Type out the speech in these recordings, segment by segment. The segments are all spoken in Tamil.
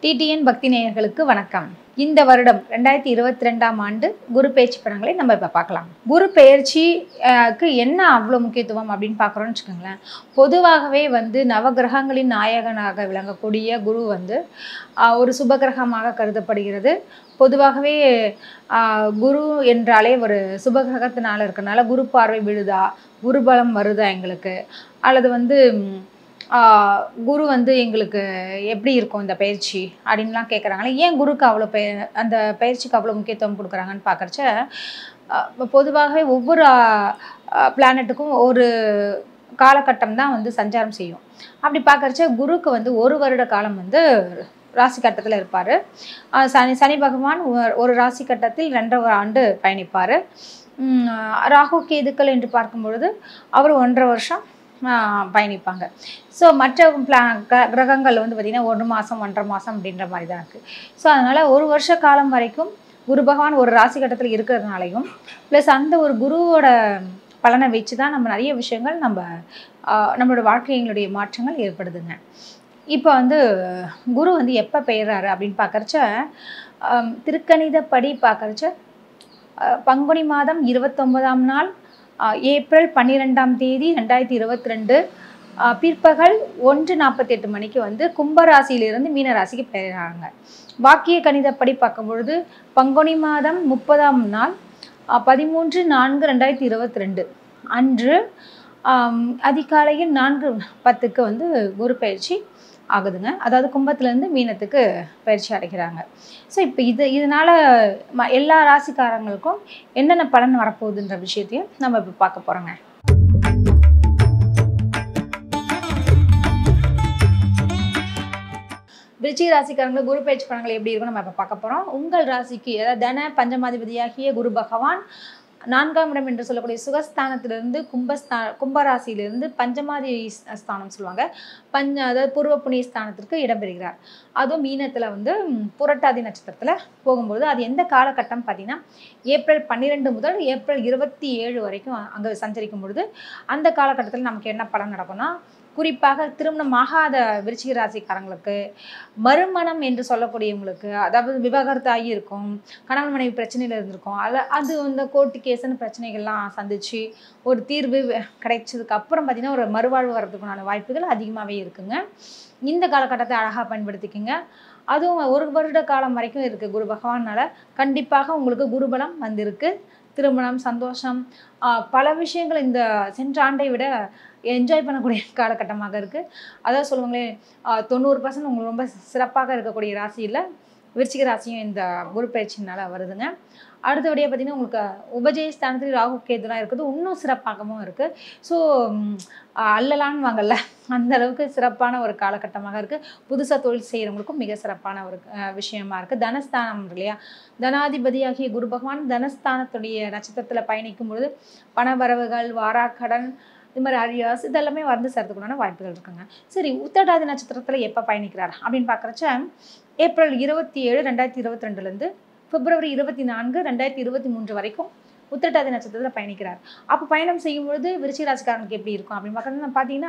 டிடிஎன் பக்தி நேயர்களுக்கு வணக்கம் இந்த வருடம் ரெண்டாயிரத்தி இருபத்தி ரெண்டாம் ஆண்டு குரு பயிற்சி படங்களை நம்ம இப்போ பார்க்கலாம் குரு பயிற்சிக்கு என்ன அவ்வளோ முக்கியத்துவம் அப்படின்னு பார்க்குறோம்னு வச்சுக்கோங்களேன் பொதுவாகவே வந்து நவகிரகங்களின் நாயகனாக விளங்கக்கூடிய குரு வந்து ஆஹ், ஒரு சுபகிரகமாக கருதப்படுகிறது பொதுவாகவே ஆஹ், குரு என்றாலே ஒரு சுபகிரகத்தினால இருக்கனால குரு பார்வை விழுதா குருபலம் வருதா எங்களுக்கு அல்லது வந்து ம், ஆஹ், குரு வந்து எங்களுக்கு எப்படி இருக்கும் இந்த பயிற்சி அப்படின்லாம் கேட்குறாங்களே ஏன் குருக்கு அவ்வளோ பெ அந்த பயிற்சிக்கு அவ்வளோ முக்கியத்துவம் கொடுக்குறாங்கன்னு பார்க்குறச்ச பொதுவாகவே ஒவ்வொரு பிளானட்டுக்கும் ஒரு காலகட்டம் தான் வந்து சஞ்சாரம் செய்யும் அப்படி பார்க்குறச்ச குருக்கு வந்து ஒரு வருட காலம் வந்து ராசி கட்டத்தில் இருப்பார் சனி சனி பகவான் ஒரு- ஒரு ராசி கட்டத்தில் ரெண்டரை ஆண்டு பயணிப்பார் ராகு கேதுக்கள் என்று பார்க்கும் பொழுது அவர் ஒன்றரை வருஷம் ஆஹ், பயணிப்பாங்க ஸோ மற்ற பிளா க- கிரகங்கள் வந்து பார்த்திங்கன்னா ஒரு மாதம் ஒன்றரை மாதம் அப்படின்ற மாதிரி தான் இருக்குது ஸோ அதனால் ஒரு வருஷ காலம் வரைக்கும் குரு பகவான் ஒரு ராசி கட்டத்தில் இருக்கிறதுனாலையும் ப்ளஸ் அந்த ஒரு குருவோட பலனை வச்சு தான் நம்ம நிறைய விஷயங்கள் நம்ம ஆஹ், நம்மளோட வாழ்க்கைகளுடைய மாற்றங்கள் ஏற்படுதுங்க இப்போ வந்து குரு வந்து எப்போ பெயர்றாரு அப்படின்னு பார்க்குறச்ச திருக்கணிதப்படி பார்க்குறச்ச பங்குனி மாதம் இருபத்தொன்பதாம் நாள் ஆஹ், ஏப்ரல் பன்னிரெண்டாம் தேதி ரெண்டாயிரத்தி இருபத்தி ரெண்டு பிற்பகல் ஒன்று நாற்பத்தெட்டு மணிக்கு வந்து கும்பராசியிலிருந்து மீன ராசிக்கு பெயர்றாங்க வாக்கிய கணிதப்படி பார்க்கும் பொழுது பங்குனி மாதம் முப்பதாம் நாள் ஆஹ், பதிமூன்று நான்கு ரெண்டாயிரத்தி இருபத்தி ரெண்டு அன்று ஆம், அதிகாலையில் நான்கு பத்துக்கு வந்து குரு பயிற்சி ஆகுதுங்க அதாவது கும்பத்துலேருந்து மீனத்துக்கு பயிற்சி அடைக்கிறாங்க ஸோ இப்போ இது இதனால் ம எல்லா ராசிக்காரங்களுக்கும் என்னென்ன பலன் வரப்போகுதுன்ற விஷயத்தையும் நம்ம இப்போ பார்க்க போகிறோங்க விருச்சிக ராசிக்காரங்களுக்கு குரு பயிற்சி பலன்கள் எப்படி இருக்கும் நம்ம இப்போ பார்க்க போகிறோம் உங்கள் ராசிக்கு அதாவது தன பஞ்சமாதிபதியாகிய குரு பகவான் நான்காம் இடம் என்று சொல்லக்கூடிய சுகஸ்தானத்திலிருந்து கும்பஸ்தா கும்பராசியிலிருந்து பஞ்சமாதி ஸ்- ஸ்தானம் சொல்லுவாங்க பஞ்ச அதாவது பூர்வ புண்ணிய ஸ்தானத்திற்கு இடம்பெறுகிறார் அதுவும் மீனத்தில் வந்து ம், புரட்டாதி நட்சத்திரத்தில் போகும்போது அது எந்த காலகட்டம் பார்த்தீங்கன்னா ஏப்ரல் பன்னிரெண்டு முதல் ஏப்ரல் இருபத்தி ஏழு வரைக்கும் அங்கே சஞ்சரிக்கும் பொழுது அந்த காலகட்டத்தில் நமக்கு என்ன பலன் நடக்கும்னா குறிப்பாக திருமணம் ஆகாத விருச்சிக ராசிக்காரங்களுக்கு மறுமணம் என்று சொல்லக்கூடியவங்களுக்கு அதாவது விவாகரத்தாகி இருக்கும் கணவன் மனைவி பிரச்சனையில் இருந்திருக்கும் அல்ல அது இந்த கோர்ட்டு கேஸ்னு பிரச்சனைகள்லாம் சந்திச்சு ஒரு தீர்வு வெ- கிடைச்சதுக்கு அப்புறம் பார்த்தீங்கன்னா ஒரு மறுவாழ்வு வர்றதுக்குண்டான வாய்ப்புகள் அதிகமாகவே இருக்குங்க இந்த காலகட்டத்தை அழகாக பயன்படுத்திக்கோங்க அதுவும் ஒரு வருட காலம் வரைக்கும் இருக்குது குரு பகவானால கண்டிப்பாக உங்களுக்கு குருபலம் வந்திருக்கு திருமணம் சந்தோஷம் ஆஹ் பல விஷயங்கள் இந்த சென்ற ஆண்டை விட என்ஜாய் பண்ணக்கூடிய காலகட்டமாக இருக்குது அதான் சொல்லுவாங்களே ஆஹ் தொண்ணூறு பர்சன்ட் உங்களுக்கு ரொம்ப சிறப்பாக இருக்கக்கூடிய ராசியில் விருச்சிக ராசியும் இந்த குரு பயிற்சினால வருதுங்க அடுத்தபடியாக பார்த்தீங்கன்னா உங்களுக்கு உபஜய ஸ்தானத்தில் ராகு கேதுலாம் இருக்குது இன்னும் சிறப்பாகவும் இருக்குது ஸோ அல்லலான்னு வாங்கல்ல அந்த அளவுக்கு சிறப்பான ஒரு காலகட்டமாக இருக்குது புதுசாக தொழில் செய்கிறவங்களுக்கும் மிக சிறப்பான ஒரு அஹ், விஷயமா இருக்குது தனஸ்தானம் இருக்கு இல்லையா தனாதிபதியாகிய குரு பகவான் தனஸ்தானத்துடைய நட்சத்திரத்தில் பயணிக்கும் பொழுது பணவரவுகள் வாராக்கடன் இது மாதிரி அரியாஸ் இதெல்லாமே வந்து சேர்த்துக்குண்டான வாய்ப்புகள் இருக்குங்க சரி உத்தரடாதி நட்சத்திரத்தில் எப்போ பயணிக்கிறார் அப்படின்னு பார்க்குறச்ச ஏப்ரல் இருபத்தி ஏழு ரெண்டாயிரத்தி இருபத்தி ரெண்டுலேருந்து பிப்ரவரி இருபத்தி நான்கு ரெண்டாயிரத்தி இருபத்தி மூன்று வரைக்கும் உத்திரட்டாதி நட்சத்திரத்தில் பயணிக்கிறார் அப்போ பயணம் செய்யும் பொழுது விருச்சிக ராசிக்காரனுக்கு எப்படி இருக்கும் அப்படின்னு பார்க்கறது பார்த்தீங்கன்னா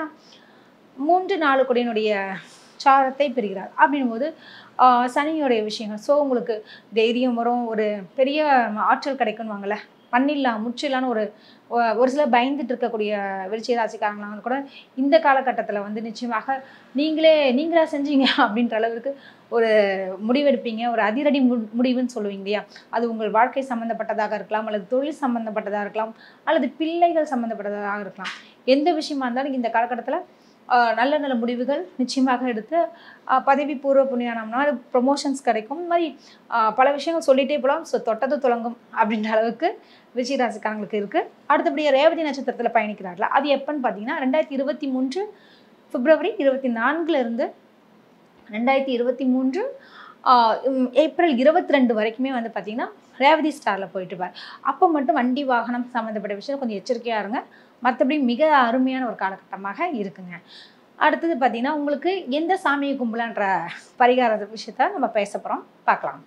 மூன்று நாலு கொடியினுடைய சாரத்தை பெறுகிறார் அப்படின்னும் போது ஆஹ், சனியோடைய விஷயங்கள் ஸோ உங்களுக்கு தைரியம் வரும் ஒரு பெரிய ஆற்றல் கிடைக்கும்வாங்கல்ல பண்ணிடலாம் முற்றிலான்னு ஒரு ஒ- ஒரு சிலர் பயந்துட்டு இருக்கக்கூடிய விருச்சிக ராசிக்காரங்களாம் வந்து கூட இந்த காலகட்டத்தில் வந்து நிச்சயமாக நீங்களே நீங்களா செஞ்சீங்க அப்படின்ற அளவுக்கு ஒரு முடிவெடுப்பீங்க ஒரு அதிரடி மு- முடிவுன்னு சொல்லுவீங்க இல்லையா அது உங்கள் வாழ்க்கை சம்மந்தப்பட்டதாக இருக்கலாம் அல்லது தொழில் சம்மந்தப்பட்டதாக இருக்கலாம் அல்லது பிள்ளைகள் சம்மந்தப்பட்டதாக இருக்கலாம் எந்த விஷயமா இருந்தாலும் இந்த காலகட்டத்தில் நல்ல நல்ல முடிவுகள் நிச்சயமாக எடுத்து ஆஹ் பதவி பூர்வ புண்ணியானம்னா அது ப்ரொமோஷன்ஸ் கிடைக்கும் இந்த மாதிரி ஆஹ் பல விஷயங்கள் சொல்லிட்டே போகலாம் ஸோ தொட்டது துலங்கும் அப்படின்ற அளவுக்கு விருச்சிக ராசிக்காரங்களுக்கு இருக்குது அடுத்தபடியாக ரேவதி நட்சத்திரத்தில் பயணிக்கிறார்களா அது எப்போன்னு பார்த்தீங்கன்னா ரெண்டாயிரத்தி இருபத்தி மூன்று பிப்ரவரி இருபத்தி நான்குல இருந்து ரெண்டாயிரத்தி இருபத்தி மூன்று ஆஹ் உம் ஏப்ரல் இருபத்தி ரெண்டு வரைக்குமே வந்து பார்த்திங்கன்னா ரேவதி ஸ்டாரில் போயிட்டு இருப்பார் அப்போ மட்டும் வண்டி வாகனம் சம்மந்தப்பட்ட விஷயம் கொஞ்சம் எச்சரிக்கையாக இருங்க மற்றபடி மிக அருமையான ஒரு காலகட்டமாக இருக்குங்க அடுத்தது பார்த்திங்கன்னா உங்களுக்கு எந்த சாமியை கும்பலான்ற பரிகார விஷயத்த நம்ம பேச போகிறோம் பார்க்கலாம்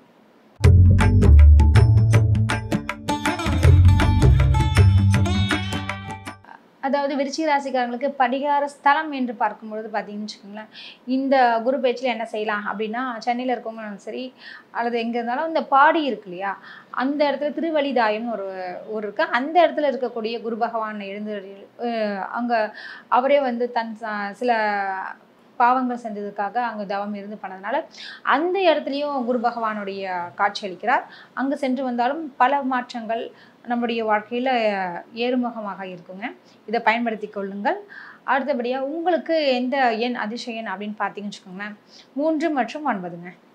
அதாவது விருச்சிக ராசிக்காரங்களுக்கு படிகார ஸ்தலம் என்று பார்க்கும்பொழுது பார்த்தீங்கன்னு வச்சுக்கோங்களேன் இந்த குரு பேச்சில் என்ன செய்யலாம் அப்படின்னா சென்னையில் இருக்கவங்களும் சரி அல்லது எங்கே இருந்தாலும் இந்த பாடி இருக்கு இல்லையா அந்த இடத்துல திருவழிதாயம்னு ஒரு ஊர் இருக்கு அந்த இடத்துல இருக்கக்கூடிய குரு பகவான் எழுந்து அங்கே அவரே வந்து தன் ச- சில பாவங்கள் செஞ்சதுக்காக அங்கே தவம் இருந்து பண்ணதுனால அந்த இடத்துலையும் குரு பகவானுடைய காட்சி அளிக்கிறார் அங்கே சென்று வந்தாலும் பல மாற்றங்கள் நம்முடைய வாழ்க்கையில் ஏறுமுகமாக இருக்குங்க இதை பயன்படுத்தி கொள்ளுங்கள் அடுத்தபடியாக உங்களுக்கு எந்த எண் அதிர்ஷ்ட எண் அப்படின்னு பார்த்தீங்கன்னு வச்சுக்கோங்களேன் மூன்று மற்றும் ஒன்பதுங்க